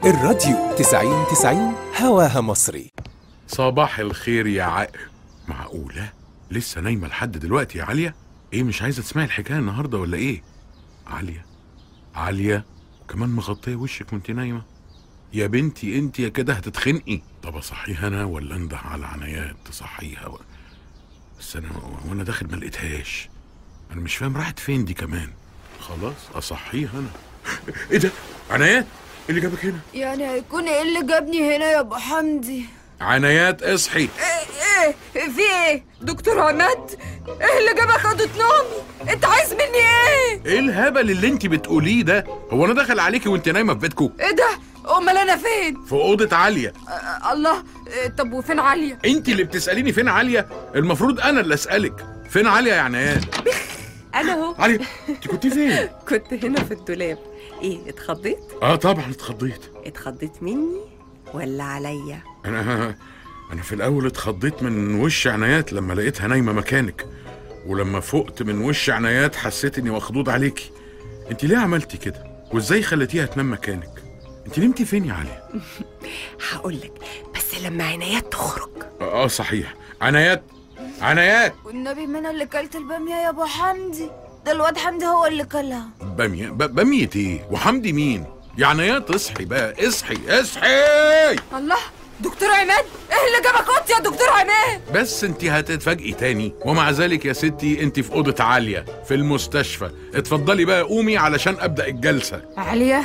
الراديو 90 90 هواها مصري صباح الخير يا ع... معقولة؟ لسه نايمة لحد دلوقتي يا عليا؟ ايه مش عايزة تسمعي الحكاية النهاردة ولا ايه؟ عليا عليا كمان مغطية وشك وانت نايمة يا بنتي انت يا كده هتتخنقي طب اصحيها انا ولا انده على عنايات تصحيها و... بس انا وانا داخل ما لقيتهاش انا مش فاهم راحت فين دي كمان خلاص اصحيها انا ايه ده عنايات إيه اللي جابك هنا يعني هيكون ايه اللي جابني هنا يا ابو حمدي عنايات اصحي ايه ايه في ايه دكتور عماد ايه اللي جابك اوضه نومي انت عايز مني ايه ايه الهبل اللي انت بتقوليه ده هو انا داخل عليكي وانت نايمه في بيتكم ايه ده امال انا فين في اوضه عاليه آه الله إيه طب وفين عليا انت اللي بتساليني فين عاليه المفروض انا اللي اسالك فين عاليه يا عنايات انا اهو عاليه انت كنت فين كنت هنا في الدولاب ايه اتخضيت اه طبعا اتخضيت اتخضيت مني ولا عليا انا انا في الاول اتخضيت من وش عنايات لما لقيتها نايمه مكانك ولما فقت من وش عنايات حسيت اني مخضوض عليكي انت ليه عملتي كده وازاي خليتيها تنام مكانك انت نمتي فين يا علي هقولك بس لما عنايات تخرج اه آه، صحيح عنايات عنايات والنبي ما انا اللي كلت الباميه يا ابو حمدي ده الواد حمدي هو اللي كلها بامية ب- بامية ايه وحمدي مين يا عنايات اصحي بقى اصحي اصحي الله دكتور عماد ايه اللي جابك اوضتي يا دكتور عماد بس انت هتتفاجئي تاني ومع ذلك يا ستي انت في اوضه عاليه في المستشفى اتفضلي بقى قومي علشان ابدا الجلسه عليا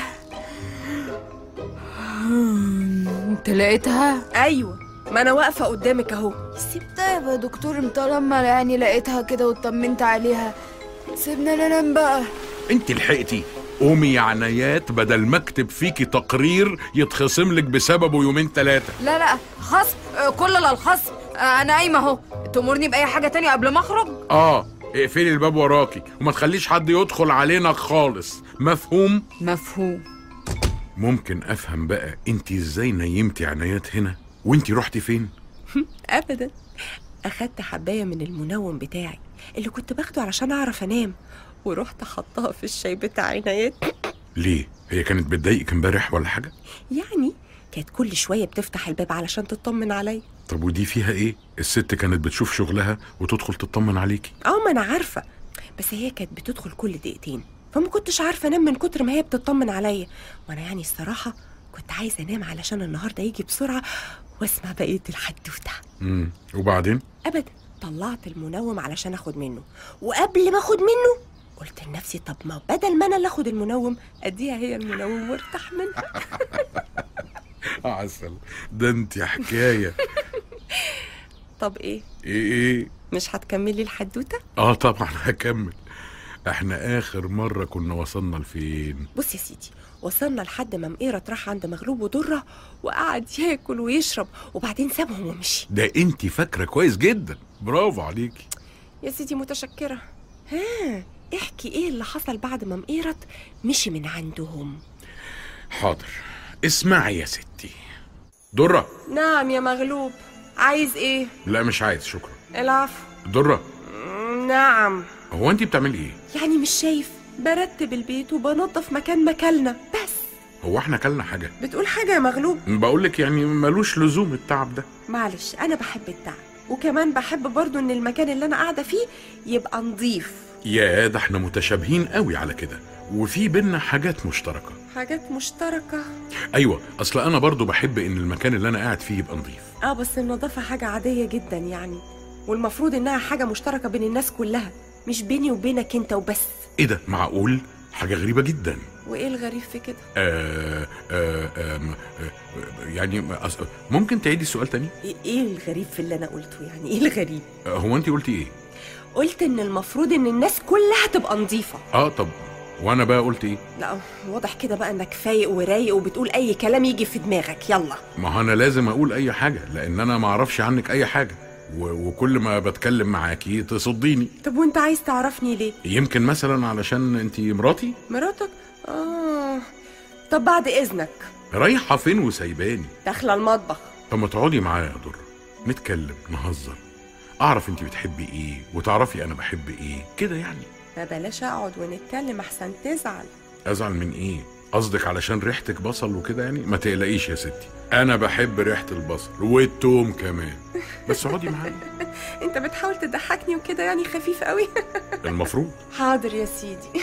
انت لقيتها ايوه ما انا واقفه قدامك اهو طيب يا دكتور انت لما يعني لقيتها كده واطمنت عليها سيبنا ننام بقى انت لحقتي قومي يا عنايات بدل ما اكتب فيكي تقرير يتخصم لك بسببه يومين ثلاثه لا لا خصم آه، كل الخصم آه، انا قايمه اهو تأمرني باي حاجه تانية قبل ما اخرج اه اقفلي الباب وراكي وما تخليش حد يدخل علينا خالص مفهوم مفهوم ممكن افهم بقى انت ازاي نيمتي عنايات هنا وانت رحتي فين ابدا اخدت حبايه من المنوم بتاعي اللي كنت باخده علشان اعرف انام ورحت حطها في الشاي بتاع عنايات ليه هي كانت بتضايقك امبارح ولا حاجه يعني كانت كل شويه بتفتح الباب علشان تطمن عليا طب ودي فيها ايه الست كانت بتشوف شغلها وتدخل تطمن عليكي اه ما انا عارفه بس هي كانت بتدخل كل دقيقتين فما كنتش عارفه انام من كتر ما هي بتطمن عليا وانا يعني الصراحه كنت عايزه انام علشان النهارده يجي بسرعه واسمع بقيه الحدوته امم وبعدين ابدا طلعت المنوم علشان اخد منه وقبل ما اخد منه قلت لنفسي طب ما بدل ما انا اللي اخد المنوم اديها هي المنوم وارتاح منها عسل ده انت حكايه طب ايه ايه ايه مش هتكملي الحدوته اه طبعا هكمل احنا اخر مره كنا وصلنا لفين بص يا سيدي وصلنا لحد ما مقيرة راح عند مغلوب ودرة وقعد ياكل ويشرب وبعدين سابهم ومشي ده انت فاكره كويس جدا برافو عليكي يا سيدي متشكرة ها احكي ايه اللي حصل بعد ما مقيرت مشي من عندهم حاضر اسمعي يا ستي درة نعم يا مغلوب عايز ايه لا مش عايز شكرا العفو درة نعم هو انت بتعملي ايه يعني مش شايف برتب البيت وبنظف مكان مكاننا بس هو احنا كلنا حاجه بتقول حاجة يا مغلوب بقولك يعني ملوش لزوم التعب ده معلش انا بحب التعب وكمان بحب برضو ان المكان اللي انا قاعدة فيه يبقى نظيف يا ده احنا متشابهين قوي على كده وفي بينا حاجات مشتركه حاجات مشتركة ايوه اصل انا برضو بحب ان المكان اللي انا قاعد فيه يبقى نظيف اه بس النظافة حاجة عادية جدا يعني والمفروض انها حاجة مشتركة بين الناس كلها مش بيني وبينك انت وبس ايه ده معقول حاجه غريبه جدا وايه الغريب في كده آه آه آه م- آه يعني أص- ممكن تعيدي السؤال تاني ايه إيه الغريب في اللي انا قلته يعني ايه الغريب آه هو انت قلتي ايه قلت ان المفروض ان الناس كلها تبقى نظيفة اه طب وانا بقى قلت ايه لا واضح كده بقى انك فايق ورايق وبتقول اي كلام يجي في دماغك يلا ما هو انا لازم اقول اي حاجه لان انا ما اعرفش عنك اي حاجه و- وكل ما بتكلم معاكي تصديني طب وانت عايز تعرفني ليه يمكن مثلا علشان انت مراتي مراتك اه طب بعد اذنك رايحه فين وسايباني داخله المطبخ طب ما تقعدي معايا يا در نتكلم نهزر اعرف انت بتحبي ايه وتعرفي انا بحب ايه كده يعني ما بلاش اقعد ونتكلم احسن تزعل ازعل من ايه قصدك علشان ريحتك بصل وكده يعني ما تقلقيش يا ستي انا بحب ريحه البصل والثوم كمان بس اقعدي معايا انت بتحاول تضحكني وكده يعني خفيف قوي المفروض حاضر يا سيدي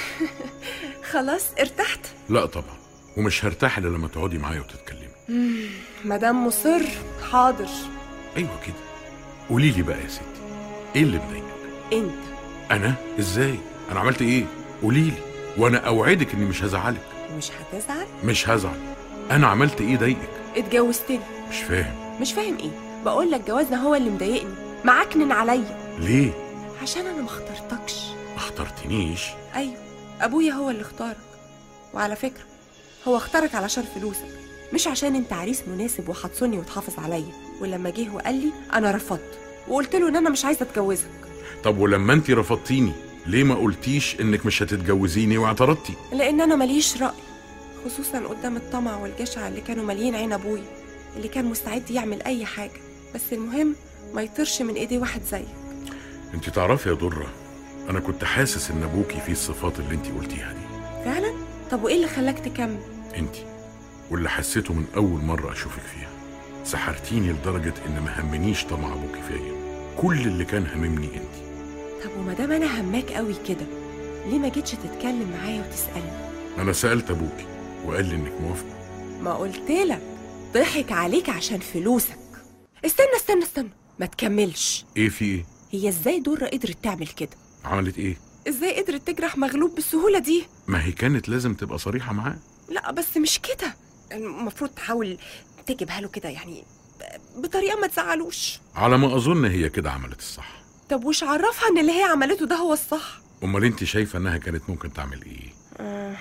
خلاص ارتحت لا طبعا ومش هرتاح الا لما تقعدي معايا وتتكلمي مدام مصر حاضر ايوه كده قولي لي بقى يا ستي ايه اللي مضايقك انت انا ازاي انا عملت ايه قولي لي وانا اوعدك اني مش هزعلك مش هتزعل مش هزعل انا عملت ايه ضايقك اتجوزتني مش فاهم مش فاهم ايه بقول لك جوازنا هو اللي مضايقني معكنن عليا ليه عشان انا ما اخترتكش ما اخترتنيش ايوه ابويا هو اللي اختارك وعلى فكره هو اختارك علشان فلوسك مش عشان انت عريس مناسب وهتصوني وتحافظ عليا ولما جه وقال لي انا رفضت وقلت له ان انا مش عايزه اتجوزك طب ولما انت رفضتيني ليه ما قلتيش انك مش هتتجوزيني واعترضتي لان انا ماليش راي خصوصا قدام الطمع والجشع اللي كانوا ماليين عين ابويا اللي كان مستعد يعمل اي حاجه بس المهم ما يطرش من ايدي واحد زيك انت تعرفي يا دره انا كنت حاسس ان ابوكي فيه الصفات اللي انت قلتيها دي فعلا طب وايه اللي خلاك تكمل انت واللي حسيته من اول مره اشوفك فيها سحرتيني لدرجه ان ما همنيش طمع ابوكي فيا كل اللي كان هممني انت طب وما دام انا هماك قوي كده ليه ما جيتش تتكلم معايا وتسالني انا سالت ابوكي وقال لي انك موافقه ما قلت لك ضحك عليك عشان فلوسك استنى استنى استنى ما تكملش ايه في ايه هي ازاي دره قدرت تعمل كده عملت ايه ازاي قدرت تجرح مغلوب بالسهوله دي ما هي كانت لازم تبقى صريحه معاه لا بس مش كده المفروض تحاول تجيبها له كده يعني ب- بطريقه ما تزعلوش على ما اظن هي كده عملت الصح طب وش عرفها ان اللي هي عملته ده هو الصح امال انت شايفه انها كانت ممكن تعمل ايه آه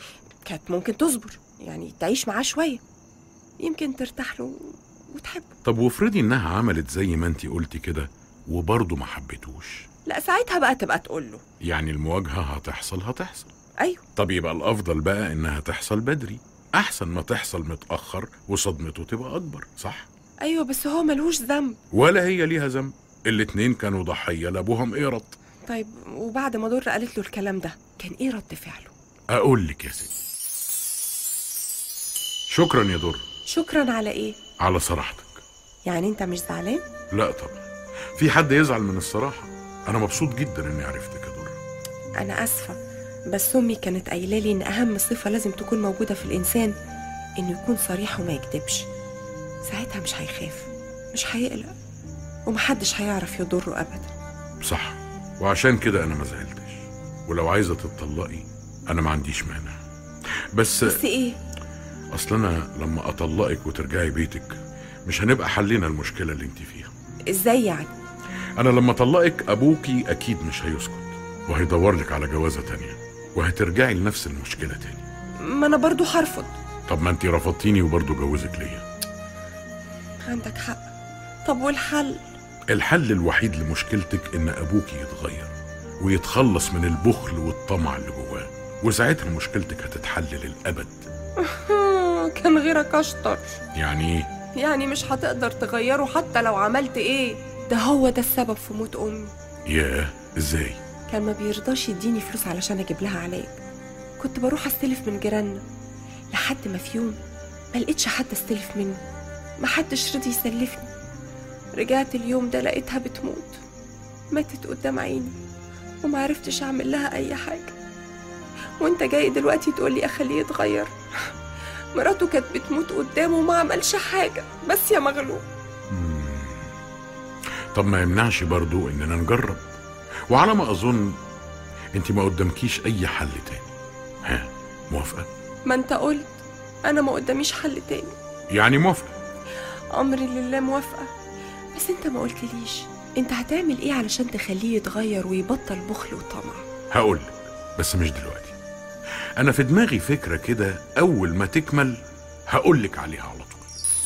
كانت ممكن تصبر يعني تعيش معاه شويه يمكن ترتاح له وتحبه طب وافرضي انها عملت زي ما انت قلتي كده وبرضه ما حبيتوش لا ساعتها بقى تبقى تقول له يعني المواجهه هتحصل هتحصل ايوه طب يبقى الافضل بقى انها تحصل بدري احسن ما تحصل متاخر وصدمته تبقى اكبر صح ايوه بس هو ملهوش ذنب ولا هي ليها ذنب الاتنين كانوا ضحيه لابوها مقرط طيب وبعد ما دره قالت له الكلام ده كان ايه رد فعله اقول لك يا ستي شكرا يا در شكرا على ايه على صراحتك يعني انت مش زعلان لا طبعا في حد يزعل من الصراحه انا مبسوط جدا اني عرفتك يا در انا اسفه بس امي كانت قايله لي ان اهم صفه لازم تكون موجوده في الانسان انه يكون صريح وما يكذبش ساعتها مش هيخاف مش هيقلق ومحدش هيعرف يضره ابدا صح وعشان كده انا ما زعلتش ولو عايزه تتطلقي انا ما عنديش مانع بس بس ايه اصل انا لما اطلقك وترجعي بيتك مش هنبقى حلينا المشكله اللي انت فيها ازاي يعني انا لما اطلقك ابوكي اكيد مش هيسكت وهيدور لك على جوازه تانية وهترجعي لنفس المشكله تاني ما انا برضو هرفض طب ما انت رفضتيني وبرضه جوزك ليا عندك حق طب والحل الحل الوحيد لمشكلتك ان ابوكي يتغير ويتخلص من البخل والطمع اللي جواه وساعتها مشكلتك هتتحل للابد كان غيرك اشطر يعني ايه يعني مش هتقدر تغيره حتى لو عملت ايه ده هو ده السبب في موت امي ياه ازاي كان ما بيرضاش يديني فلوس علشان اجيب لها علاج كنت بروح استلف من جيراننا لحد ما في يوم ما لقيتش حد استلف منه ما حدش رضي يسلفني رجعت اليوم ده لقيتها بتموت ماتت قدام عيني وما عرفتش اعمل لها اي حاجه وانت جاي دلوقتي تقولي اخليه يتغير مراته كانت بتموت قدامه وما عملش حاجه بس يا مغلوب مم. طب ما يمنعش برضو اننا نجرب وعلى ما اظن انت ما قدامكيش اي حل تاني ها موافقه ما انت قلت انا ما قداميش حل تاني يعني موافقه امري لله موافقه بس انت ما قلتليش انت هتعمل ايه علشان تخليه يتغير ويبطل بخل وطمع هقولك بس مش دلوقتي انا في دماغي فكره كده اول ما تكمل هقولك عليها على طول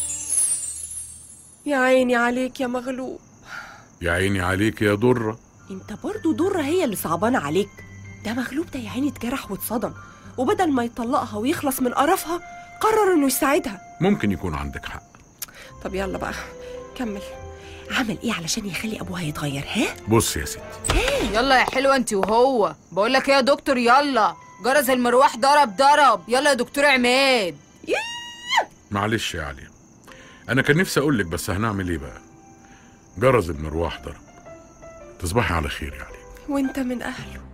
يا عيني عليك يا مغلوب يا عيني عليك يا دره انت برضو ضرة هي اللي صعبانة عليك ده مغلوب ده يا عيني اتجرح واتصدم وبدل ما يطلقها ويخلص من قرفها قرر انه يساعدها ممكن يكون عندك حق طب يلا بقى كمل عمل ايه علشان يخلي ابوها يتغير ها بص يا ستي يلا يا حلوة انت وهو بقول لك ايه يا دكتور يلا جرس المروح ضرب ضرب يلا يا دكتور عماد معلش يا عليا انا كان نفسي اقول لك بس هنعمل ايه بقى جرس المروح ضرب تصبحي على خير يا عليا وانت من اهله